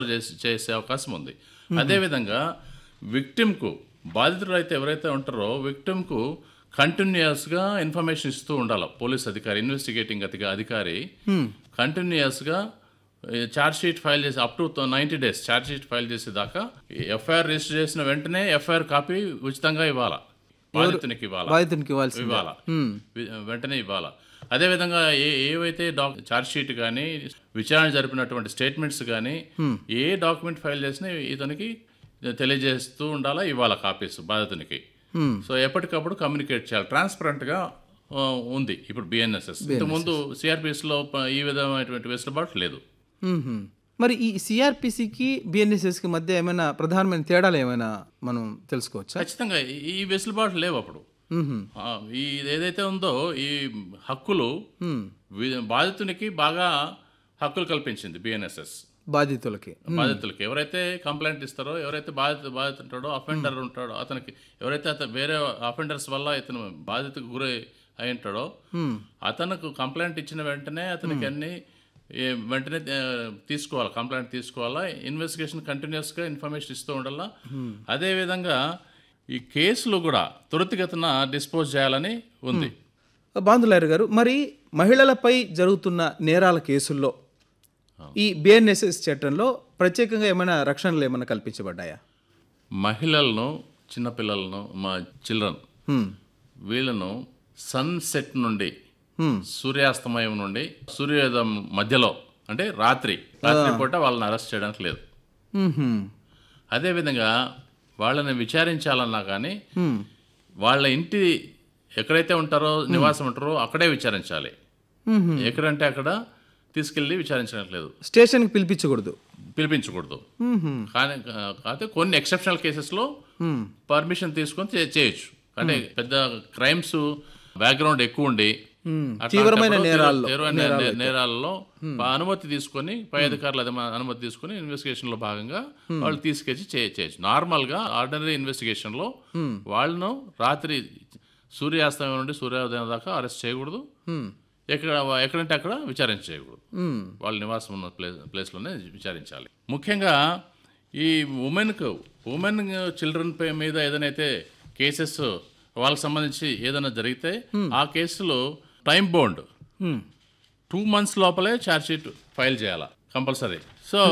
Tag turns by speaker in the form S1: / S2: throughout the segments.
S1: చేసి చేసే అవకాశం ఉంది అదేవిధంగా విక్టిమ్కు బాధితుడు అయితే ఎవరైతే ఉంటారో విక్టిమ్కు కంటిన్యూస్గా ఇన్ఫర్మేషన్ ఇస్తూ ఉండాలి పోలీస్ అధికారి ఇన్వెస్టిగేటింగ్ అధిక అధికారి కంటిన్యూస్గా ఛార్జ్ షీట్ ఫైల్ చేసి up to ninety days charge sheet file చేసేదాకా ఎఫ్ఐఆర్ రిజిస్టర్ చేసిన వెంటనే ఎఫ్ఐఆర్ కాపీ ఉచితంగా ఇవ్వాలా బాధితునికి ఇవ్వాలా
S2: బాధితునికి ఇవ్వాల్సి
S1: ఇవ్వాలా వి- వెంటనే ఇవ్వాలా అదేవిధంగా ఏ ఏవైతే డాక్ ఛార్జ్ షీట్ కానీ విచారణ జరిపినటువంటి స్టేట్మెంట్స్ కానీ ఏ డాక్యుమెంట్ ఫైల్ చేసినా ఇతనికి తెలియజేస్తూ ఉండాలా ఇవ్వాలా కాపీస్ బాధితునికి సో ఎప్పటికప్పుడు కమ్యూనికేట్ చేయాలి ట్రాన్స్పరెంట్గా ఉంది ఇప్పుడు బిఎన్ఎస్ఎస్ ఇంతకుముందు సిఆర్పిఎస్లో ఈ విధమైనటువంటి వెసులుబాటు లేదు
S2: మ్మ్హ్మ్. మరి ఈ సిఆర్పిసికి బిఎన్ఎస్ఎస్కి మధ్య ఏమైనా ప్రధానమైన తేడాలు ఏమైనా మనం తెలుసుకోవచ్చా
S1: ఖచ్చితంగా ఈ- ఈ వెసులుబాటు లేవు అప్పుడు
S2: మ్మ్హ్మ్.
S1: ఆ, ఈ ఏదైతే ఉందో ఈ హక్కులు వి- బాధితునికి బాగా హక్కులు కల్పించింది బిఎన్ఎస్ఎస్
S2: బాధితులకి
S1: బాధితులకి ఎవరైతే కంప్లైంట్ ఇస్తారో ఎవరైతే బాధిత బాధిత ఉంటాడో అఫెండర్ ఉంటాడో అతనికి ఎవరైతే అతను వేరే అఫెండర్స్ వల్ల ఇతను బాధితకు గురై అయి ఉంటాడో అతనికి కంప్లైంట్ ఇచ్చిన వెంటనే అతనికి అన్ని ఏ, వెంటనే ఆ, తీసుకోవాలి కంప్లైంట్ తీసుకోవాలా ఇన్వెస్టిగేషన్ కంటిన్యూస్గా ఇన్ఫర్మేషన్ ఇస్తూ ఉండాలా అదేవిధంగా ఈ కేసులు కూడా త్వరితగతిన డిస్పోజ్ చేయాలని ఉంది
S2: బాంధులారి గారు మరి మహిళలపై జరుగుతున్న నేరాల కేసుల్లో ఈ బిఎన్ఎస్ఎస్ చట్టంలో ప్రత్యేకంగా ఏమైనా రక్షణలు ఏమైనా కల్పించబడ్డాయా
S1: మహిళలను చిన్నపిల్లలను మా చిల్డ్రన్
S2: మ్మ్.
S1: వీళ్ళను సన్సెట్ నుండి సూర్యాస్తమయం నుండి సూర్యోదయం మధ్యలో అంటే రాత్రి రాత్రి పూట వాళ్ళని అరెస్ట్ చేయడానికి లేదు
S2: మ్మ్హ్మ్.
S1: అదేవిధంగా వాళ్ళని విచారించాలన్నా కానీ వాళ్ళ ఇంటి ఎక్కడైతే ఉంటారో నివాసం ఉంటారో అక్కడే విచారించాలి
S2: మ్మ్హ్మ్.
S1: ఎక్కడంటే అక్కడ తీసుకెళ్ళి విచారించడానికి లేదు
S2: స్టేషన్కి పిలిపించకూడదు
S1: పిలిపించకూడదు
S2: మ్మ్హ్మ్.
S1: కానీ కాకపోతే కొన్ని ఎక్సెప్షనల్ కేసెస్లో
S2: మ్మ్.
S1: పర్మిషన్ తీసుకొని చే- చేయొచ్చు అంటే పెద్ద క్రైమ్స్ బ్యాక్గ్రౌండ్ ఎక్కువ ఉండి అట్లాంటప్పుడు
S2: తీవ్రమైన
S1: తీవ్ర-
S2: నేరాల్లో-
S1: తీవ్రమైన నే- నేరాల్లో ప- అనుమతి తీసుకొని పై అధికారులు అదే అనుమతి తీసుకొని ఇన్వెస్టిగేషన్ లో భాగంగా వాళ్ళు తీసుకొచ్చి చే- చేయొచ్చు నార్మల్ గా ఆర్డినరీ ఇన్వెస్టిగేషన్ లో వాళ్ళను రాత్రి సూర్యాస్తమయం నుండి సూర్యోదయం దాకా అరెస్ట్ చేయకూడదు ఎక్కడ ఎక్కడంటే అక్కడ విచారణ చేయకూడదు
S2: మ్మ్.
S1: వాళ్ళ నివాసం ఉన్న ప్లేస్ ప్లేస్లోనే విచారించాలి ముఖ్యంగా ఈ ఉమెన్కు ఉమెన్ చిల్డ్రన్ పై మీద ఏదైతే కేసెస్ వాళ్ళకి సంబంధించి ఏదైనా జరిగితే ఆ కేసులో time bound
S2: hmm.
S1: Two months లోపలే ఛార్జ్ షీట్ ఫైల్ చేయాలి కంపల్సరీ సో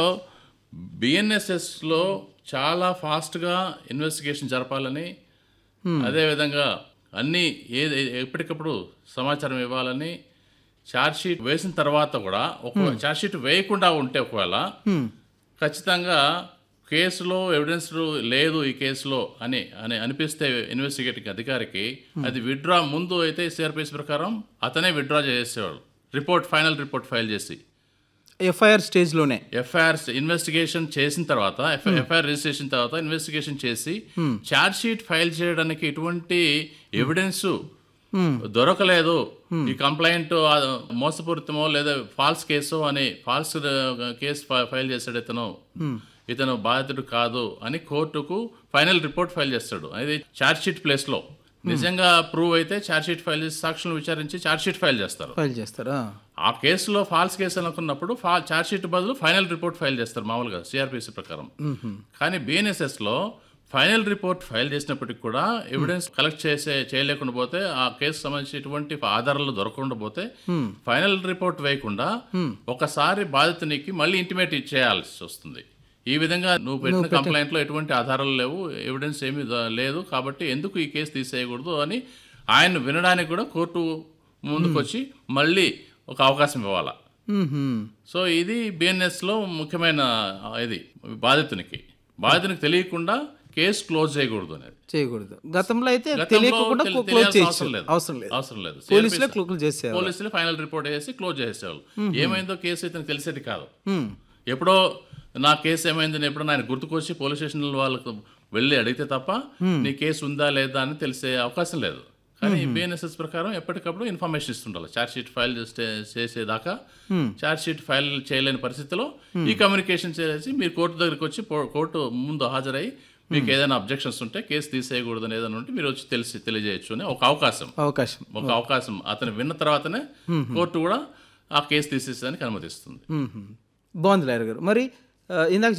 S1: బిఎన్ఎస్ఎస్లో చాలా ఫాస్ట్గా ఇన్వెస్టిగేషన్ జరపాలని అదేవిధంగా అన్నీ ఏ ఎప్పటికప్పుడు సమాచారం ఇవ్వాలని ఛార్జ్ షీట్ వేసిన తర్వాత కూడా ఒక ఛార్జ్ షీట్ వేయకుండా ఉంటే ఒకవేళ ఖచ్చితంగా కేసులో ఎవిడెన్స్ లేదు ఈ కేసులో అని అని అనిపిస్తే ఇన్వెస్టిగేటింగ్ అధికారికి అది విత్డ్రా ముందు అయితే సిఆర్పిఎస్ ప్రకారం అతనే విత్డ్రా చేసేవాడు రిపోర్ట్ ఫైనల్ రిపోర్ట్ ఫైల్ చేసి
S2: ఎఫ్ఐఆర్ స్టేజ్లోనే
S1: ఎఫ్ఐఆర్ ఇన్వెస్టిగేషన్ చేసిన తర్వాత ఎఫ్ఐఆర్ రిజిస్ట్రేషన్ తర్వాత ఇన్వెస్టిగేషన్ చేసి ఛార్జ్ షీట్ ఫైల్ చేయడానికి ఎటువంటి ఎవిడెన్స్ దొరకలేదు ఈ కంప్లైంట్ మోసపూరితమో లేదా ఫాల్స్ కేసు అని ఫాల్స్ కేసు ఫైల్ చేశాడు ఇతను ఇతను బాధితుడు కాదు అని కోర్టుకు ఫైనల్ రిపోర్ట్ ఫైల్ చేస్తాడు అది ఛార్జ్ షీట్ ప్లేస్ లో నిజంగా ప్రూవ్ అయితే ఛార్జ్ షీట్ ఫైల్ చేసి సాక్షులను విచారించి ఛార్జ్ షీట్ ఫైల్ చేస్తారు
S2: ఫైల్ చేస్తారా
S1: ఆ కేసులో ఫాల్స్ కేసు అనుకున్నప్పుడు ఫా ఛార్జ్ షీట్ బదులు ఫైనల్ రిపోర్ట్ ఫైల్ చేస్తారు మామూలుగా సిఆర్పిసి ప్రకారం కానీ బిఎన్ఎస్ఎస్ లో ఫైనల్ రిపోర్ట్ ఫైల్ చేసినప్పటికి కూడా ఎవిడెన్స్ కలెక్ట్ చేసే చేయలేకుండా పోతే ఆ కేసు సంబంధించి ఎటువంటి ఆధారాలు దొరకకుండా పోతే ఫైనల్ రిపోర్ట్ వేయకుండా ఒకసారి బాధితునికి మళ్ళీ ఇంటిమేట్ చేయాల్సి వస్తుంది ఈ విధంగా నువ్వు పెట్టిన కంప్లైంట్ లో ఎటువంటి ఆధారాలు లేవు ఎవిడెన్స్ ఏమీ ద- లేదు కాబట్టి ఎందుకు ఈ కేసు తీసేయకూడదు అని ఆయన వినడానికి కూడా కోర్టు ముందుకొచ్చి మళ్ళీ ఒక అవకాశం ఇవ్వాలా
S2: మ్మ్హ్మ్.
S1: సో ఇది బిఎన్ఎస్ లో ముఖ్యమైన ఆ, ఇది బాధితునికి బాధితునికి తెలియకుండా కేసు క్లోజ్ చేయకూడదు అనేది
S2: చేయకూడదు గతంలో అయితే
S1: గతంలో
S2: తెలియకుండా
S1: తెలి-
S2: క్లోజ్
S1: తెలియాల్సిన
S2: చేయొచ్చు
S1: అవసరం లేదు.
S2: అవసరం లేదు
S1: అవసరం లేదు
S2: పోలీసులే క్లోజ్ చేసేవారు
S1: పోలీసులు ఫైనల్ రిపోర్ట్ చేసి క్లోజ్ చేసేవాళ్ళు ఏమైందో కేసు ఇతనికి తెలిసేది కాదు ఎప్పుడో నా కేసు ఏమైందని ఎప్పుడో ఆయన గుర్తుకొచ్చి పోలీస్ స్టేషన్ వాళ్ళకు వెళ్ళి అడిగితే తప్ప నీ కేసు ఉందా లేదా అని తెలిసే అవకాశం లేదు కానీ బిఎన్ఎస్ఎస్ ప్రకారం ఎప్పటికప్పుడు ఇన్ఫర్మేషన్ ఇస్తుండాలి ఛార్జ్ షీట్ ఫైల్ చేస్తే చేసేదాకా ఛార్జ్ షీట్ ఫైల్ చేయలేని పరిస్థితిలో ఈ కమ్యూనికేషన్ చేసి మీరు కోర్టు దగ్గరికి వచ్చి పో- కోర్టు ముందు హాజరై మీకు ఏదైనా అబ్జెక్షన్స్ ఉంటే కేసు తీసేయకూడదు అని ఏదైనా ఉంటే మీరు వచ్చి తెలిసి తెలియజేయచ్చు అని ఒక అవకాశం
S2: అవకాశం
S1: ఒక అవకాశం అతను విన్న తర్వాతనే కోర్టు కూడా ఆ కేసు తీసేసేదానికి అనుమతిస్తుంది
S2: మ్మ్హ్మ్. బాగుంది లాయర్ గారు మరి ఆ, ఇందాక